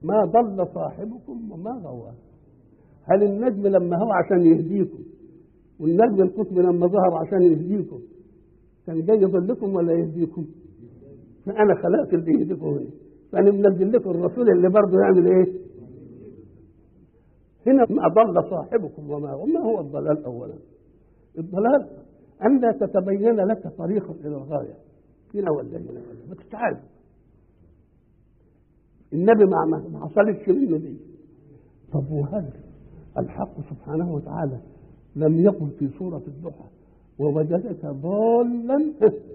ما ضل صاحبكم وما غوى هل النجم لما هو عشان يهديكم والنجم القطب لما ظهر عشان يهديكم كان جاي يضلكم ولا يهديكم فانا خلقت اللي يهديكم هنا فانا منزل لكم الرسول اللي برضه يعمل ايه هنا ما ضل صاحبكم وما وما هو الضلال اولا الضلال ان لا تتبين لك طريق الى الغايه هنا ولا هنا ولا ما تتعالج النبي ما ما ما حصلتش منه دي طب وهل الحق سبحانه وتعالى لم يقل في سورة الضحى ووجدك ضالا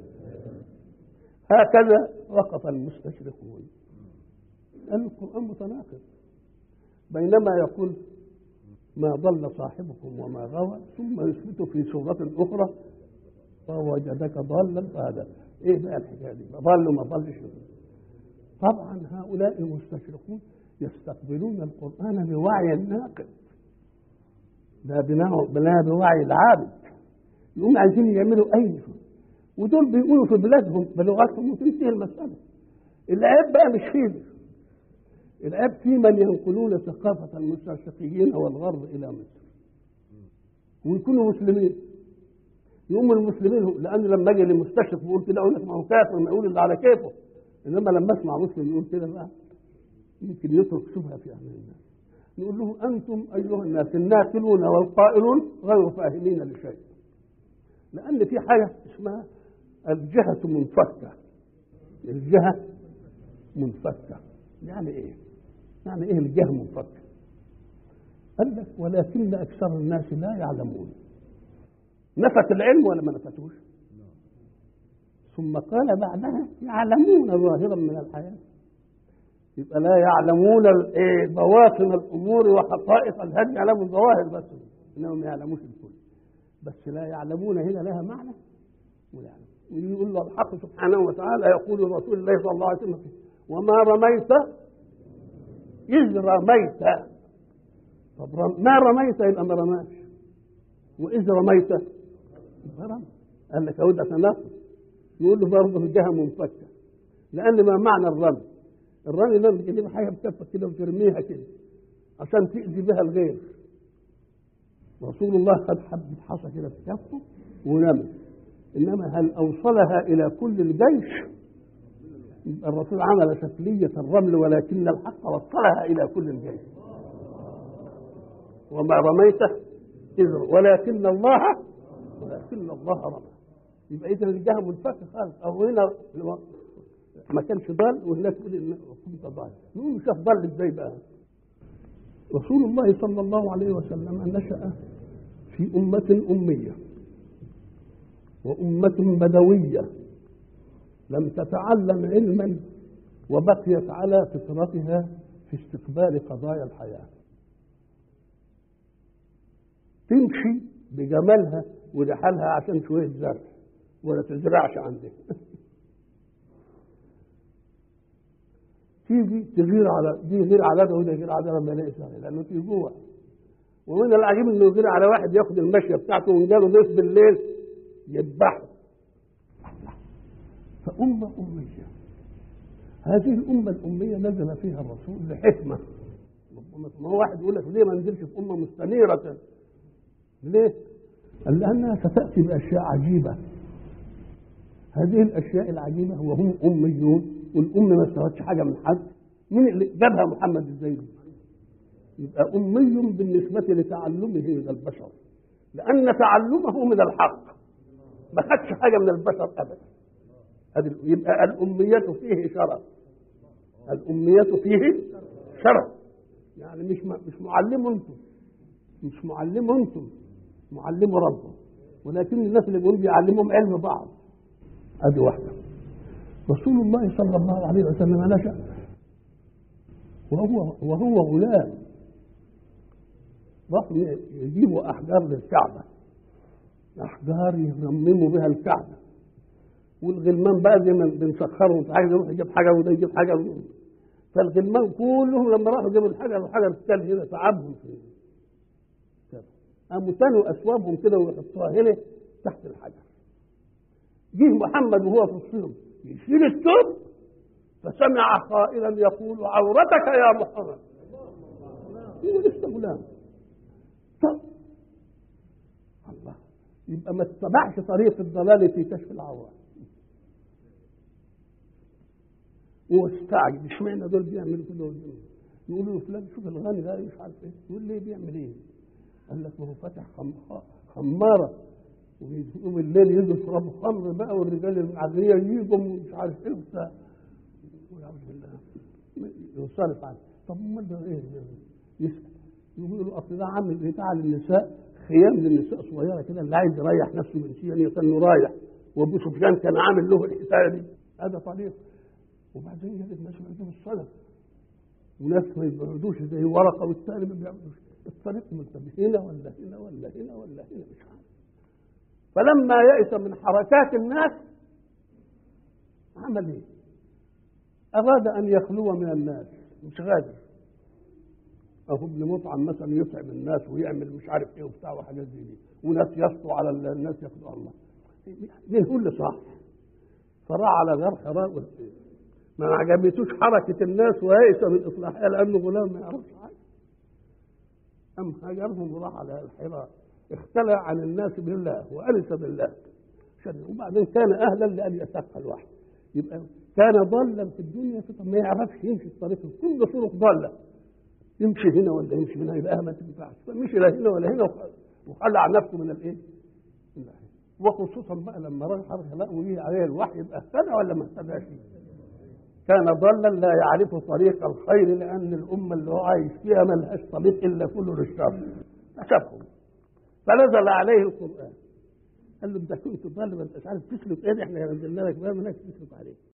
هكذا وقف المستشرقون القرآن متناقض بينما يقول ما ضل صاحبكم وما غوى ثم يثبت في سورة أخرى ووجدك ضالا فهذا ايه بقى الحكايه دي ضل وما ضلش طبعا هؤلاء المستشرقون يستقبلون القرآن بوعي الناقد لا بناء لا بوعي العابد يقوم عايزين يعملوا أي شيء ودول بيقولوا في بلادهم بلغتهم وتنتهي المسألة العيب بقى مش فيه العيب في من ينقلون ثقافة المستشرقيين والغرب إلى مصر ويكونوا مسلمين يقوم المسلمين هم لأن لما أجي للمستشرق بيقول كده أقول لك ما هو كافر ما يقول اللي على كيفه إنما لما أسمع مسلم يقول كده بقى يمكن يترك شبهة في أهل الناس نقول له أنتم أيها الناس الناقلون والقائلون غير فاهمين لشيء لأن في حاجة اسمها الجهة منفكة الجهة منفكة يعني إيه؟ يعني إيه الجهة منفكة؟ قال لك ولكن أكثر الناس لا يعلمون نفت العلم ولا ما نفتوش؟ ثم قال بعدها يعلمون ظاهرا من الحياه يبقى لا يعلمون الايه بواطن الامور وحقائق الهدي يعلموا الظواهر بس انهم ما يعلموش الكل بس لا يعلمون هنا لها معنى ولا يعلم يقول له الحق سبحانه وتعالى يقول رسول الله صلى الله عليه وسلم وما رميت إذ رميت طب رم... ما رميت يبقى ما رماش وإذ رميت يبقى رمى قال لك أود تناقض يقول له برضه الجهة منفكة لأن ما معنى الرمي الرمي ده بتجيب حاجه بكفك كده وترميها كده عشان تأذي بها الغير رسول الله خد حبة حصى كده في كفه ورمى انما هل اوصلها الى كل الجيش يبقى الرسول عمل شكلية الرمل ولكن الحق وصلها إلى كل الجيش وما رميت إذ ولكن الله ولكن الله رمى يبقى إذا الجهة منفكة خالص أو هنا ما كانش ضال وهناك كنت ضال نقول شاف ضل ازاي بقى رسول الله صلى الله عليه وسلم نشأ في أمة أمية وأمة بدوية لم تتعلم علما وبقيت على فطرتها في استقبال قضايا الحياة تمشي بجمالها ولحالها عشان شوية زرع ولا تزرعش عندك تيجي تغير على دي غير على ده وده غير على ده لما يلاقي سهل لانه في جوع ومن العجيب انه يغير على واحد ياخد المشيه بتاعته وان جاله ضيف بالليل يذبحه فأمة أمية هذه الأمة الأمية نزل فيها الرسول لحكمة ما هو واحد يقول لك ليه ما نزلش في أمة مستنيرة ليه؟ قال لأنها ستأتي بأشياء عجيبة هذه الأشياء العجيبة وهم أميون والأم ما استوتش حاجة من حد مين اللي جابها محمد الزيدي يبقى أمي بالنسبة لتعلمه من البشر لأن تعلمه من الحق ما خدش حاجة من البشر أبدا يبقى الأمية فيه شرف الأمية فيه شرف يعني مش مش معلم انتم مش معلم انتم معلم ربه ولكن الناس اللي بيقولوا بيعلمهم علم بعض ادي واحده رسول الله صلى الله عليه وسلم نشا وهو وهو غلام راحوا يجيبوا احجار للكعبه احجار يرمموا بها الكعبه والغلمان بقى زي ما بنسخرهم في حاجه يروح يجيب حاجه وده يجيب حاجه فالغلمان كلهم لما راحوا جابوا الحجر الحجر الثلج هنا تعبهم في قاموا تنوا اثوابهم كده ويحطوها هنا تحت الحجر جه محمد وهو في الصيام يشيل الثوب فسمع قائلا يقول عورتك يا محمد هو لسه غلام طب الله يبقى ما اتبعش طريق الضلال في كشف العورات هو استعجب اشمعنى دول بيعملوا كده ودول يقولوا له فلان شوف الغني ده مش عارف ايه يقول لي بيعمل ايه؟ قال لك ما هو فاتح خم- خماره ويقوم الليل يجوا يشربوا خمر بقى والرجال المعديه يجوا مش عارف ايه وبتاع والعياذ بالله ينصرف عنه طب امال ده ايه؟ يسال يقولوا اصل ده عامل بتاع للنساء خيام للنساء صغيره كده اللي عايز يريح نفسه من شيء يعني كان رايح وابو سفيان كان عامل له الحكايه دي هذا طريق وبعدين جاب الناس عندهم الصلاه وناس ما يبعدوش زي ورقه والثاني ما بيعبدوش الطريق ملتبس هنا ولا هنا ولا هنا ولا هنا مش عارف فلما يئس من حركات الناس عمل ايه؟ اراد ان يخلو من الناس مش غادر اهو ابن مطعم مثلا يطعم الناس ويعمل مش عارف ايه وبتاع وحاجات زي دي وناس يسطوا على ال- الناس ياخدوا الله مين هو اللي صح؟ فراح على غار حراء وال- ما عجبتوش حركة الناس ويئس من إصلاحها لأنه غلام ما يعرفش حاجة أم هاجرهم وراح على الحراء اختلع عن الناس بالله وأنس بالله عشان وبعدين كان أهلا لأن يتقى الوحي يبقى كان ضالا في الدنيا فطب ما يعرفش يمشي الطريق كل طرق ضالة يمشي هنا ولا يمشي هنا يبقى ما تنفعش فمشي لا هنا ولا هنا وخ- وخلع نفسه من الايه؟ من الحين. وخصوصا بقى لما راح حركه لا ويجي عليه الوحي يبقى اهتدى ولا ما اهتداش؟ كان ضالا لا يعرف طريق الخير لان الامه اللي هو عايش فيها ما لهاش طريق الا كله للشر فشافهم فنزل عليه القران قال له انت كنت ضال ما انتش عارف تسلك ايه احنا نزلنا لك بقى منك تسلك عليه